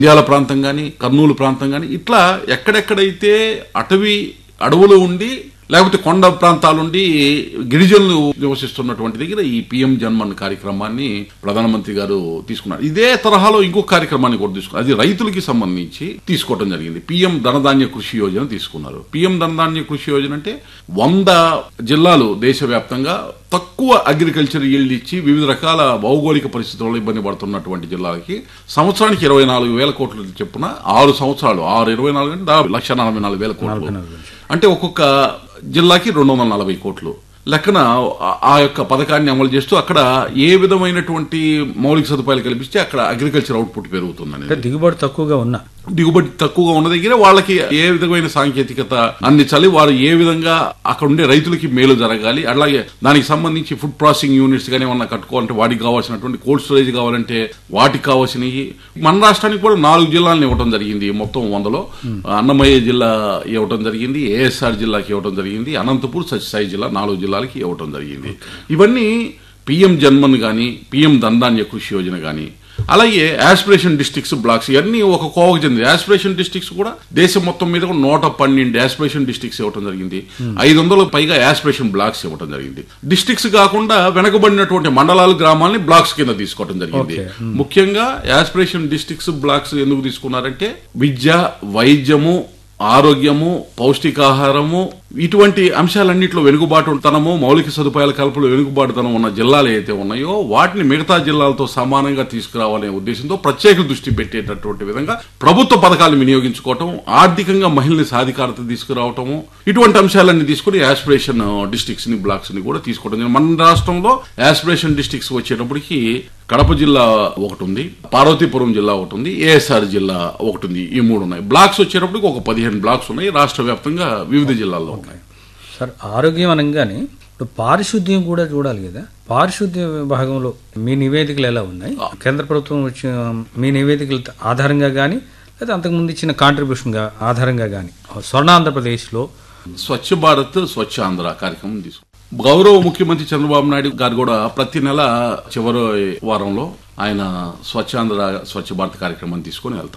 నంద్యాల ప్రాంతం కానీ కర్నూలు ప్రాంతం కానీ ఇట్లా ఎక్కడెక్కడైతే అటవీ అడవులు ఉండి లేకపోతే కొండ ప్రాంతాలుండి గిరిజనులు నివసిస్తున్నటువంటి దగ్గర ఈ పిఎం జన్మన్ కార్యక్రమాన్ని ప్రధానమంత్రి గారు తీసుకున్నారు ఇదే తరహాలో ఇంకొక కార్యక్రమాన్ని కూడా తీసుకున్నారు అది రైతులకి సంబంధించి తీసుకోవడం జరిగింది పిఎం ధనధాన్య కృషి యోజన తీసుకున్నారు పిఎం ధనధాన్య కృషి యోజన అంటే వంద జిల్లాలు దేశవ్యాప్తంగా తక్కువ అగ్రికల్చర్ ఈల్డ్ ఇచ్చి వివిధ రకాల భౌగోళిక పరిస్థితుల్లో ఇబ్బంది పడుతున్నటువంటి జిల్లాలకి సంవత్సరానికి ఇరవై నాలుగు వేల కోట్ల చెప్పున ఆరు సంవత్సరాలు ఆరు ఇరవై నాలుగు అంటే దాదాపు లక్ష నలభై నాలుగు వేల కోట్లు అంటే ఒక్కొక్క జిల్లాకి రెండు వందల నలభై కోట్లు లెక్కన ఆ- ఆ యొక్క పథకాన్ని అమలు చేస్తూ అక్కడ ఏ విధమైనటువంటి మౌలిక సదుపాయాలు కల్పిస్తే అక్కడ అగ్రికల్చర్ అవుట్పుట్ పెరుగుతుందని అంటే దిగుబడి తక్కువగా ఉన్నా దిగుబడి తక్కువగా ఉన్న దగ్గర వాళ్ళకి ఏ విధమైన సాంకేతికత అందించాలి వారు ఏ విధంగా అక్కడ ఉండే రైతులకి మేలు జరగాలి అలాగే దానికి సంబంధించి ఫుడ్ ప్రాసెసింగ్ యూనిట్స్ కానీ ఏమన్నా కట్టుకోవాలంటే వాటికి కావాల్సినటువంటి కోల్డ్ స్టోరేజ్ కావాలంటే వాటికి కావాల్సినవి మన రాష్ట్రానికి కూడా నాలుగు జిల్లాలను ఇవ్వడం జరిగింది మొత్తం వందలో అన్నమయ్య జిల్లా ఇవ్వడం జరిగింది ఏఎస్ఆర్ జిల్లాకి ఇవ్వడం జరిగింది అనంతపూర్ సత్యసాయి జిల్లా నాలుగు జిల్లాలకి ఇవ్వడం జరిగింది ఇవన్నీ పిఎం జన్మన్ కానీ పిఎం ధనధాన్య కృషి యోజన కానీ అలాగే యాస్పిరేషన్ డిస్ట్రిక్ట్స్ బ్లాక్స్ ఇవన్నీ ఒక కోవకు చెందింది యాస్పిరేషన్ డిస్ట్రిక్ట్స్ కూడా దేశం మొత్తం మీద కూడా నూట పన్నెండు యాస్పిరేషన్ డిస్ట్రిక్ట్స్ ఇవ్వడం జరిగింది ఐదు వందలకు పైగా యాస్పిరేషన్ బ్లాక్స్ ఇవ్వడం జరిగింది డిస్ట్రిక్ట్స్ కాకుండా వెనకబడినటువంటి మండలాలు గ్రామాలని బ్లాక్స్ కింద తీసుకోవడం జరిగింది ముఖ్యంగా యాస్పిరేషన్ డిస్ట్రిక్ట్స్ బ్లాక్స్ ఎందుకు తీసుకున్నారంటే విద్య వైద్యము ఆరోగ్యము పౌష్టికాహారము ఇటువంటి అంశాలన్నింటిలో వెనుకబాటుతనము మౌలిక సదుపాయాల కల్పలో వెనుకబాటుతనం ఉన్న జిల్లాలు ఏవైతే ఉన్నాయో వాటిని మిగతా జిల్లాలతో సమానంగా తీసుకురావాలనే ఉద్దేశంతో ప్రత్యేక దృష్టి పెట్టేటటువంటి విధంగా ప్రభుత్వ పథకాలను వినియోగించుకోవటం ఆర్థికంగా మహిళని సాధికారత తీసుకురావటము ఇటువంటి అంశాలన్నీ తీసుకుని యాస్పిరేషన్ డిస్ట్రిక్ట్స్ ని బ్లాక్స్ ని కూడా తీసుకోవడం జరిగింది. మన రాష్ట్రంలో యాస్పిరేషన్ డిస్ట్రిక్ట్స్ వచ్చేటప్పటికి కడప జిల్లా ఒకటి ఉంది పార్వతీపురం జిల్లా ఒకటి ఉంది ఏఎస్ఆర్ జిల్లా ఒకటి ఉంది ఈ మూడు ఉన్నాయి బ్లాక్స్ వచ్చేటప్పటికి ఒక పదిహేను బ్లాక్స్ ఉన్నాయి రాష్ట్ర వ్యాప్తంగా వివిధ జిల్లాల్లో ఉన్నాయి సార్ ఆరోగ్యం అనగానే ఇప్పుడు పారిశుద్ధ్యం కూడా చూడాలి కదా పారిశుద్ధ్య విభాగంలో మీ నివేదికలు ఎలా ఉన్నాయి కేంద్ర ప్రభుత్వం వచ్చిన మీ నివేదికల ఆధారంగా కానీ లేదా అంతకుముందు ఇచ్చిన కాంట్రిబ్యూషన్ ఆధారంగా కానీ స్వర్ణాంధ్రప్రదేశ్లో స్వచ్ఛ భారత్ స్వచ్ఛ ఆంధ్ర కార్యక్రమం తీసుకు గౌరవ ముఖ్యమంత్రి చంద్రబాబు నాయుడు గారు కూడా ప్రతి నెల చివరి వారంలో ఆయన స్వచ్ఛాంధ్ర స్వచ్ఛ భారత్ కార్యక్రమాన్ని తీసుకొని వెళ్తారు